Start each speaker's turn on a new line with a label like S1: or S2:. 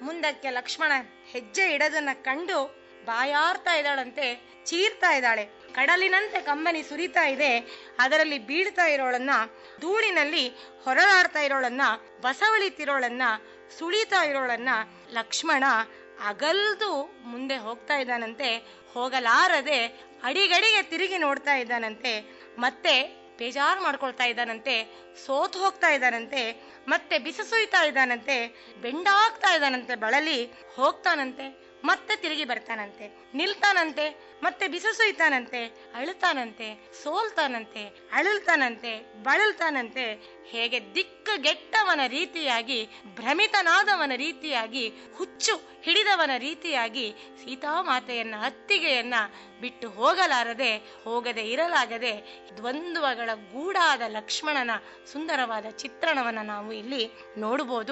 S1: ಮುಂದಕ್ಕೆ ಲಕ್ಷ್ಮಣ ಹೆಜ್ಜೆ ಇಡದನ್ನ ಕಂಡು ಬಾಯಾರ್ತಾ ಇದ್ದಾಳಂತೆ ಚೀರ್ತಾ ಇದ್ದಾಳೆ ಕಡಲಿನಂತೆ ಕಂಬನಿ ಸುರಿತಾ ಇದೆ ಅದರಲ್ಲಿ ಬೀಳ್ತಾ ಇರೋಳನ್ನ ಧೂಳಿನಲ್ಲಿ ಹೊರಳಾಡ್ತಾ ಇರೋಳನ್ನ ಬಸವಳಿತಿರೋಳನ್ನ ಸುಳಿತಾ ಇರೋಳನ್ನ ಲಕ್ಷ್ಮಣ ಅಗಲ್ದು ಮುಂದೆ ಹೋಗ್ತಾ ಇದ್ದಾನಂತೆ ಹೋಗಲಾರದೆ ಅಡಿಗಡಿಗೆ ತಿರುಗಿ ನೋಡ್ತಾ ಇದ್ದಾನಂತೆ ಮತ್ತೆ ಬೇಜಾರು ಮಾಡ್ಕೊಳ್ತಾ ಇದ್ದಾನಂತೆ ಸೋತು ಹೋಗ್ತಾ ಇದ್ದಾನಂತೆ ಮತ್ತೆ ಬಿಸಸುಯ್ತಾ ಇದ್ದಾನಂತೆ ಬೆಂಡಾಗ್ತಾ ಇದ್ದಾನಂತೆ ಬಳಲಿ ಹೋಗ್ತಾನಂತೆ ಮತ್ತೆ ತಿರುಗಿ ಬರ್ತಾನಂತೆ ನಿಲ್ತಾನಂತೆ ಮತ್ತೆ ಬಿಸಸುಯ್ತಾನಂತೆ ಅಳುತ್ತಾನಂತೆ ಸೋಲ್ತಾನಂತೆ ಅಳಲ್ತಾನಂತೆ ಬಳಲ್ತಾನಂತೆ ಹೇಗೆ ದಿಕ್ಕಗೆಟ್ಟವನ ರೀತಿಯಾಗಿ ಭ್ರಮಿತನಾದವನ ರೀತಿಯಾಗಿ ಹುಚ್ಚು ಹಿಡಿದವನ ರೀತಿಯಾಗಿ ಸೀತಾಮಾತೆಯನ್ನ ಅತ್ತಿಗೆಯನ್ನ ಬಿಟ್ಟು ಹೋಗಲಾರದೆ ಹೋಗದೆ ಇರಲಾಗದೆ ದ್ವಂದ್ವಗಳ ಗೂಡಾದ ಲಕ್ಷ್ಮಣನ ಸುಂದರವಾದ ಚಿತ್ರಣವನ್ನ ನಾವು ಇಲ್ಲಿ ನೋಡಬಹುದು